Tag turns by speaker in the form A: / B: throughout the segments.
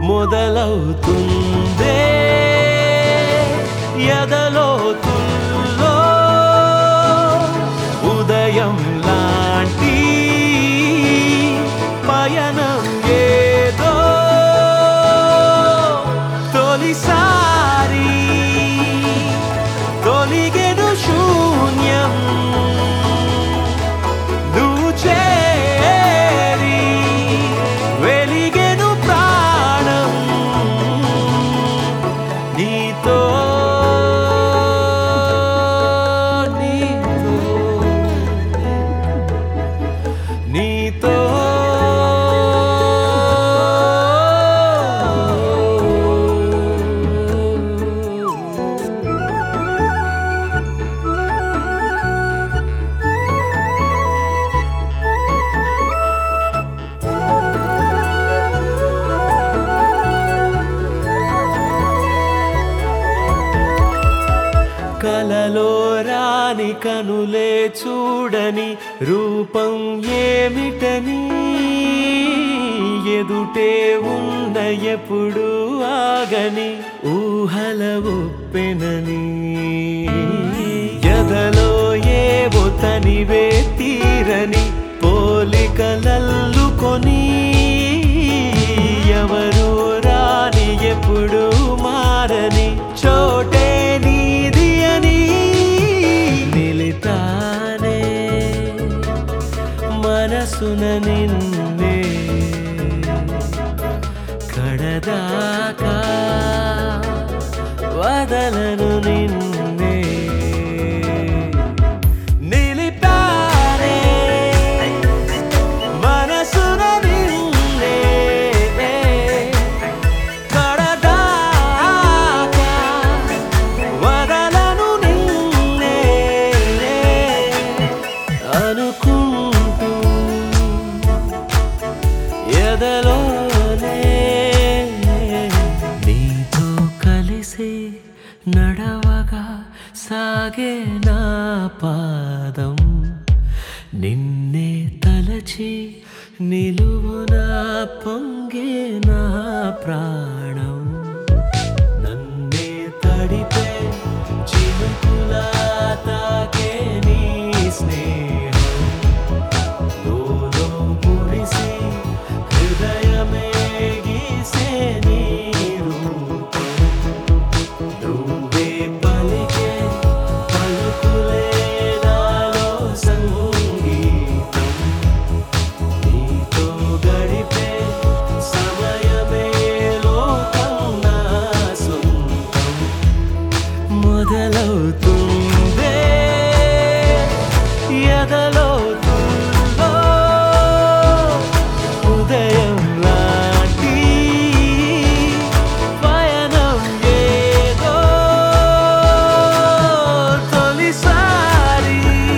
A: మొదలవుతుందే ఎదలోతుల్లో ఉదయం లాంటి పయనం ఏదో తొలిసారి తొలిగెను శూన్యం నువ్వు చేరి వెలిగెను ప్రాణం నీతో నీతో నీతో కలలో రాని కనులే చూడని రూపం ఏమిటని ఎదుటే ఉన్న ఎప్పుడు ఆగని ఊహల ఉప్పెనని ఎదలో ఏవో తనివే తీరని పోలికలల్లుకొని ఎవరు రాని ఎప్పుడు మారని చోటే నీది అని నిలితానే మనసున నిన్నే కడదాకా వదలను నిన్నే నిలిపారే మనసున నిన్నే కడదాకా వదలను నిన్నే అనుకుంటూ ఎదలోనే నీతో కలిసి నడవగా సాగే నా పాదం నిన్నే తలచి నిలువునా పొంగే నా ప్రాణం నన్నే తడిపే చినుకులా తాకే నీ స్నేహం లోలో మురిసి హృదయమే గీసే నీ రూపం నువ్వే పలికే పలుకులే నాలో సంగీతం నీతో గడిపే సమయమే లోకం నా సొంతం మొదలవుతుందే ఎదలవుతుందో ఉదయం లాంటి పయనం ఏదో తొలిసారి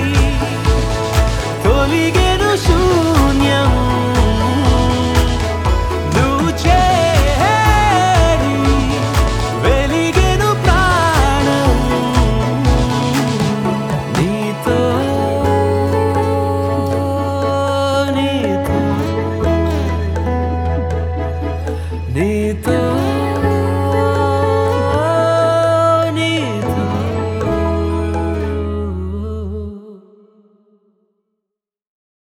A: తొలిగెను శూన్యం నువ్వు చేరి వెలిగెను ప్రాణం నీతో నీతో నీతో